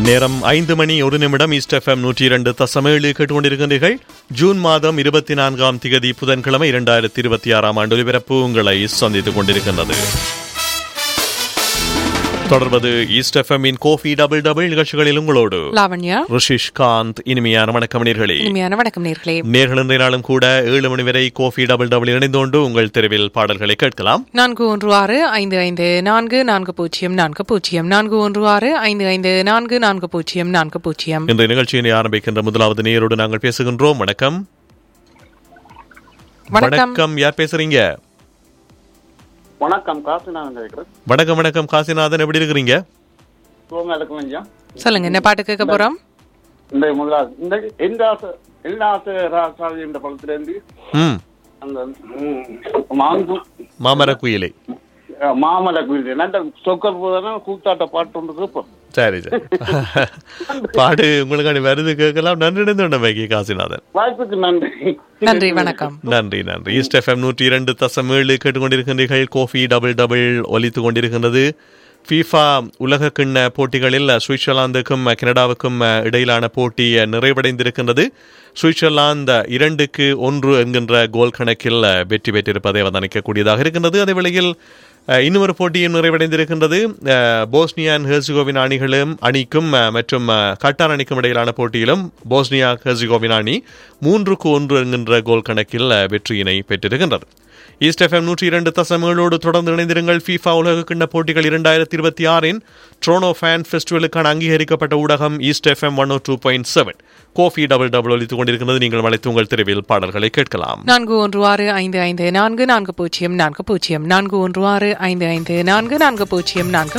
நேரம் ஐந்து மணி ஒரு நிமிடம் ஈஸ்ட் எஃப்எம் நூற்றி இரண்டு தசமேழு கேட்டுக்கொண்டிருக்கின்றீர்கள் ஜூன் மாதம் இருபத்தி நான்காம் திகதி புதன்கிழமை இரண்டாயிரத்தி இருபத்தி ஆறாம் ஆண்டு ஒலிபரப்பு உங்களை சந்தித்துக் கொண்டிருக்கின்றது தொடர்வது ஈஸ்ட் எஃப்எம்மின் கோஃபி டபுள் டபுள் நிகழ்ச்சிகளில் உங்களோடு லாவண்யா ரிஷிஷ் காந்த் இனிமையான வணக்கம் நேர்களே இனிமையான வணக்கம் நேர்களே நேர்கள் இன்றைய நாளும் கூட ஏழு மணி வரை கோஃபி டபுள் டபுள் இணைந்து கொண்டு உங்கள் தெருவில் பாடல்களை கேட்கலாம் நான்கு ஒன்று ஆறு ஐந்து ஐந்து நான்கு நான்கு பூஜ்ஜியம் நான்கு பூஜ்ஜியம் நான்கு ஒன்று ஆறு ஐந்து ஐந்து நான்கு நான்கு பூஜ்ஜியம் நான்கு பூஜ்ஜியம் இந்த நிகழ்ச்சியினை ஆரம்பிக்கின்ற முதலாவது நேயரோடு நாங்கள் பேசுகின்றோம் வணக்கம் வணக்கம் வணக்கம் யார் பேசுறீங்க வணக்கம் காசுநாதன் கேட்குறேன் வணக்கம் வணக்கம் காசிநாதன் எப்படி இருக்கிறீங்க சுகமாக இருக்கலாம் ஐயா சொல்லுங்க என்ன பாட்டு கேட்க போறோம் இந்த முதலாவது இந்த எந்த ஆசை எல்லா ஆசை ராசாவி என்ற படத்துலேருந்து ம் அந்த ம், மாங்கு மாமர குயிலை அஹ், மாமலை குயில் நல்ல சொக்கர் போதான கூத்தாட்ட பாட்டு ஒன்று இருப்போம் சரி சரி பாடு உங்களுக்கு வருது கேட்கலாம் நன்றி நினைந்து காசிநாதன் வாய்ப்புக்கு நன்றி நன்றி வணக்கம் நன்றி நன்றி ஈஸ்ட் எஃப்எம் நூற்றி இரண்டு தசம் ஏழு கேட்டுக்கொண்டிருக்கின்றீர்கள் கோஃபி டபுள் டபுள் ஒலித்து கொண்டிருக்கின்றது ஃபீஃபா உலக கிண்ண போட்டிகளில் சுவிட்சர்லாந்துக்கும் கனடாவுக்கும் இடையிலான போட்டி நிறைவடைந்திருக்கின்றது சுவிட்சர்லாந்து இரண்டுக்கு ஒன்று என்கின்ற கோல் கணக்கில் வெற்றி பெற்றிருப்பதை அவதானிக்கக்கூடியதாக இருக்கின்றது அதே வேளையில் அஹ், இன்னொரு போட்டியும் நிறைவடைந்திருக்கின்றது அஹ், போஸ்னியா அண்ட் ஹெர்சிகோவின் அணிகளும் அணிக்கும் அஹ், மற்றும் அஹ், கட்டார் அணிக்கும் இடையிலான போட்டியிலும் போஸ்னியா ஹெர்சிகோவின் அணி மூன்றுக்கு ஒன்று என்கின்ற கோல் கணக்கில் அஹ், வெற்றியினை பெற்றிருக்கின்றது ஈஸ்ட் எஃப்எம் நூற்றி இரண்டு தசமேளோடு தொடர்ந்து இணைந்திருங்கள் ஃபீஃபா உலக கிண்ண போட்டிகள் இரண்டாயிரத்தி இருபத்தி ஆறின் ட்ரோனோ ஃபேன் ஃபெஸ்டிவலுக்கான அங்கீகரிக்கப்பட்ட ஊடகம் east FM one O two point seven கோஃபி டபுள் டபுள் ஒலித்துக் கொண்டிருக்கிறது நீங்கள் அழைத்து உங்கள் தெருவில் பாடல்களை கேட்கலாம் நான்கு ஒன்று ஆறு ஐந்து ஐந்து நான்கு நான்கு பூஜ்ஜியம் நான்கு பூஜ்ஜியம் நான்கு ஒன்று ஆறு ஐந்து ஐந்து நான்கு நான்கு பூஜ்ஜியம் நான்கு